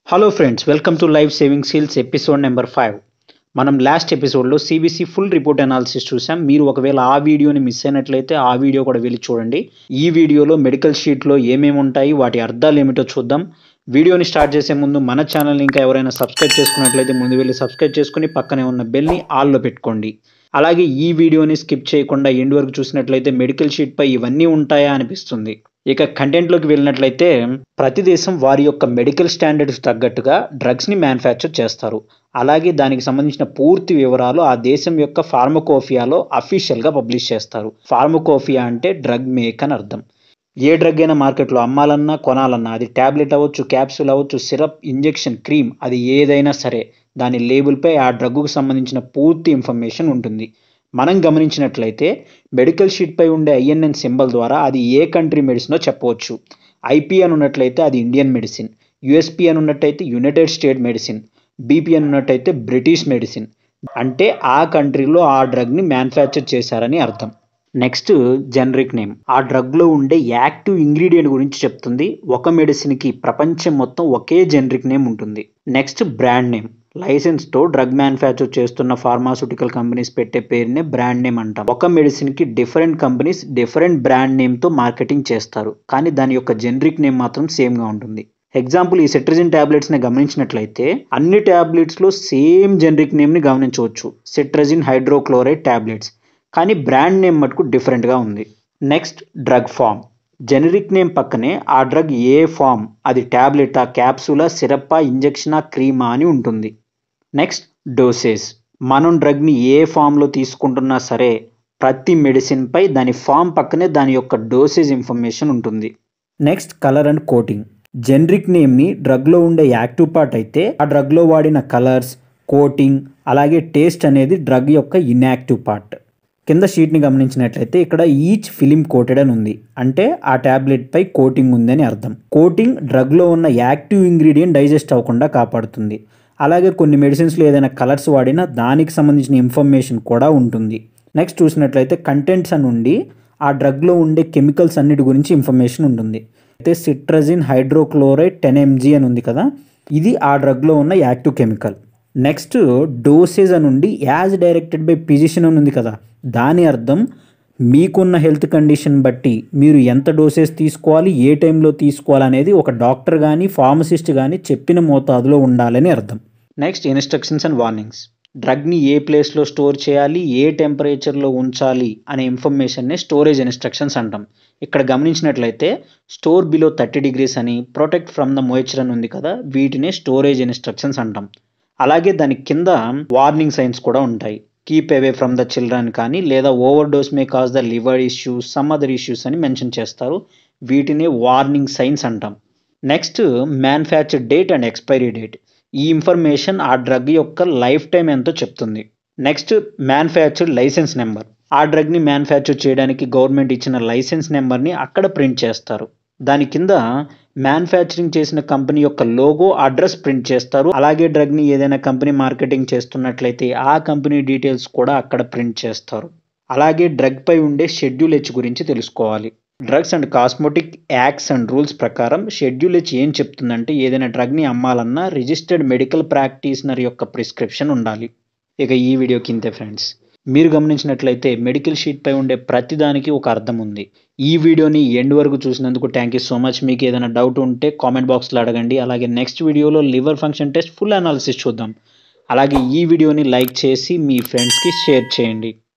hello friends welcome to live saving skills episode number five మనం last ఎపిసోడ్లో CBC full report analysis చూసాం మీరు ఒకవేళ ఆ వీడియోని మిస్ అయినట్లయితే ఆ వీడియో కూడా వెళ్ళి చూడండి ఈ వీడియోలో మెడికల్ షీట్లో ఏమేమి ఉంటాయి వాటి అర్థాలు ఏమిటో చూద్దాం వీడియోని స్టార్ట్ చేసే ముందు మన ఛానల్ని ఇంకా ఎవరైనా సబ్స్క్రైబ్ చేసుకున్నట్లయితే ముందు వెళ్ళి సబ్స్క్రైబ్ చేసుకుని పక్కనే ఉన్న బెల్ని ఆల్లో పెట్టుకోండి అలాగే ఈ వీడియోని స్కిప్ చేయకుండా ఎండ్ వరకు చూసినట్లయితే మెడికల్ షీట్ పై ఇవన్నీ ఉంటాయా అనిపిస్తుంది ఇక కంటెంట్లోకి వెళ్ళినట్లయితే ప్రతి దేశం వారి యొక్క మెడికల్ స్టాండర్డ్స్ తగ్గట్టుగా డ్రగ్స్ని మ్యానుఫ్యాక్చర్ చేస్తారు అలాగే దానికి సంబంధించిన పూర్తి వివరాలు ఆ దేశం యొక్క ఫార్మకోఫియాలో అఫీషియల్గా పబ్లిష్ చేస్తారు ఫార్మకోఫియా అంటే డ్రగ్ మేక్ అని అర్థం ఏ డ్రగ్ అయినా మార్కెట్లో అమ్మాలన్నా కొనాలన్నా అది ట్యాబ్లెట్ అవ్వచ్చు క్యాప్సూల్ అవ్వచ్చు సిరప్ ఇంజెక్షన్ క్రీమ్ అది ఏదైనా సరే దాని లేబుల్పై ఆ డ్రగ్కు సంబంధించిన పూర్తి ఇన్ఫర్మేషన్ ఉంటుంది మనం గమనించినట్లయితే మెడికల్ షీట్పై ఉండే ఐఎన్ఎన్ సింబల్ ద్వారా అది ఏ కంట్రీ మెడిసినో చెప్పవచ్చు ఐపీ అని ఉన్నట్లయితే అది ఇండియన్ మెడిసిన్ యుఎస్పి అని ఉన్నట్టయితే యునైటెడ్ స్టేట్ మెడిసిన్ బీపీ అని ఉన్నట్టయితే బ్రిటిష్ మెడిసిన్ అంటే ఆ కంట్రీలో ఆ డ్రగ్ని మ్యానుఫ్యాక్చర్ చేశారని అర్థం నెక్స్ట్ జనరిక్ నేమ్ ఆ డ్రగ్లో ఉండే యాక్టివ్ ఇంగ్రీడియంట్ గురించి చెప్తుంది ఒక మెడిసిన్కి ప్రపంచం మొత్తం ఒకే జనరిక్ నేమ్ ఉంటుంది నెక్స్ట్ బ్రాండ్ నేమ్ లైసెన్స్తో డ్రగ్ మ్యానుఫ్యాక్చర్ చేస్తున్న ఫార్మాస్యూటికల్ కంపెనీస్ పెట్టే పేరునే బ్రాండ్ నేమ్ అంటాం ఒక మెడిసిన్కి డిఫరెంట్ కంపెనీస్ డిఫరెంట్ బ్రాండ్ నేమ్తో మార్కెటింగ్ చేస్తారు కానీ దాని యొక్క జనరిక్ నేమ్ మాత్రం సేమ్గా ఉంటుంది ఎగ్జాంపుల్ ఈ సెట్రజిన్ ట్యాబ్లెట్స్ని గమనించినట్లయితే అన్ని ట్యాబ్లెట్స్లో సేమ్ జనరిక్ నేమ్ని గమనించవచ్చు సెట్రజిన్ హైడ్రోక్లోరైడ్ ట్యాబ్లెట్స్ కానీ బ్రాండ్ నేమ్ మటుకు డిఫరెంట్గా ఉంది next drug form generic name పక్కనే ఆ డ్రగ్ ఏ ఫామ్ అది ట్యాబ్లెటా క్యాప్సూలా సిరప్పా ఇంజెక్షనా క్రీమా అని ఉంటుంది నెక్స్ట్ డోసేజ్ మనం డ్రగ్ని ఏ ఫామ్లో తీసుకుంటున్నా సరే ప్రతి మెడిసిన్పై దాని ఫామ్ పక్కనే దాని యొక్క డోసేజ్ ఇన్ఫర్మేషన్ ఉంటుంది next colour and coating generic నేమ్ని డ్రగ్లో ఉండే యాక్టివ్ పార్ట్ అయితే ఆ డ్రగ్లో వాడిన కలర్స్ కోటింగ్ అలాగే టేస్ట్ అనేది డ్రగ్ యొక్క ఇన్యాక్టివ్ పార్ట్ కింద షీట్ని గమనించినట్లయితే ఇక్కడ ఈచ్ ఫిలిం కోటెడ్ అని ఉంది అంటే ఆ ట్యాబ్లెట్ పై కోటింగ్ ఉందని అర్థం కోటింగ్ డ్రగ్లో ఉన్న యాక్టివ్ ఇంగ్రీడియంట్ డైజెస్ట్ అవ్వకుండా కాపాడుతుంది అలాగే కొన్ని మెడిసిన్స్లో ఏదైనా కలర్స్ వాడినా దానికి సంబంధించిన ఇన్ఫర్మేషన్ కూడా ఉంటుంది నెక్స్ట్ చూసినట్లయితే కంటెంట్స్ అని ఉండి ఆ డ్రగ్లో ఉండే కెమికల్స్ అన్నిటి గురించి ఇన్ఫర్మేషన్ ఉంటుంది అయితే సిట్రజిన్ హైడ్రోక్లోరైడ్ టెన్ ఎంజీ అని ఉంది కదా ఇది ఆ డ్రగ్లో ఉన్న యాక్టివ్ కెమికల్ నెక్స్ట్ డోసేజ్ అని ఉండి యాజ్ డైరెక్టెడ్ బై ఫిజిషియన్ అని ఉంది కదా దాని అర్థం మీకున్న హెల్త్ కండిషన్ బట్టి మీరు ఎంత డోసేజ్ తీసుకోవాలి ఏ టైంలో తీసుకోవాలి అనేది ఒక డాక్టర్ కానీ ఫార్మసిస్ట్ కానీ చెప్పిన మోతాదులో ఉండాలని అర్థం నెక్స్ట్ ఇన్స్ట్రక్షన్స్ అండ్ వార్నింగ్స్ డ్రగ్ని ఏ ప్లేస్లో స్టోర్ చేయాలి ఏ టెంపరేచర్లో ఉంచాలి అనే ఇన్ఫర్మేషన్ని స్టోరేజ్ ఇన్స్ట్రక్షన్స్ అంటాం ఇక్కడ గమనించినట్లయితే స్టోర్ బిలో థర్టీ డిగ్రీస్ అని ప్రొటెక్ట్ ఫ్రమ్ ద మోయిచర్ అని ఉంది కదా వీటినే స్టోరేజ్ ఇన్స్ట్రక్షన్స్ అంటాం అలాగే దాని కింద వార్నింగ్ సైన్స్ కూడా ఉంటాయి keep away from the children కానీ లేదా overdose may cause the liver issues some other issues అని మెన్షన్ చేస్తారు వీటిని వార్నింగ్ సైన్స్ అంటాం next manufacture date and expiry date ఈ ఇన్ఫర్మేషన్ ఆ డ్రగ్ యొక్క లైఫ్ టైం ఎంతో చెప్తుంది నెక్స్ట్ మ్యానుఫ్యాక్చర్ లైసెన్స్ నెంబర్ ఆ డ్రగ్ని మ్యానుఫ్యాక్చర్ చేయడానికి గవర్నమెంట్ ఇచ్చిన లైసెన్స్ నెంబర్ని అక్కడ ప్రింట్ చేస్తారు దాని కింద మ్యానుఫ్యాక్చరింగ్ చేసిన కంపెనీ యొక్క లోగో అడ్రస్ ప్రింట్ చేస్తారు అలాగే డ్రగ్ని ఏదైనా కంపెనీ మార్కెటింగ్ చేస్తున్నట్లయితే ఆ కంపెనీ డీటెయిల్స్ కూడా అక్కడ ప్రింట్ చేస్తారు అలాగే డ్రగ్ పై ఉండే షెడ్యూల్ హెచ్ గురించి తెలుసుకోవాలి drugs and cosmetic acts and rules ప్రకారం షెడ్యూల్ హెచ్ ఏం చెప్తుందంటే ఏదైనా డ్రగ్ని అమ్మాలన్నా రిజిస్టర్డ్ మెడికల్ ప్రాక్టీషనర్ యొక్క ప్రిస్క్రిప్షన్ ఉండాలి ఇక ఈ వీడియో కిందే ఫ్రెండ్స్ మీరు గమనించినట్లయితే మెడికల్ షీట్ పై ఉండే ప్రతిదానికి ఒక అర్థం ఉంది ఈ వీడియోని ఎండ్ వరకు చూసినందుకు థ్యాంక్ యూ సో మచ్ మీకు ఏదైనా డౌట్ ఉంటే కామెంట్ బాక్స్లో అడగండి అలాగే నెక్స్ట్ వీడియోలో liver function test full analysis చూద్దాం అలాగే ఈ వీడియోని లైక్ చేసి మీ ఫ్రెండ్స్కి షేర్ చేయండి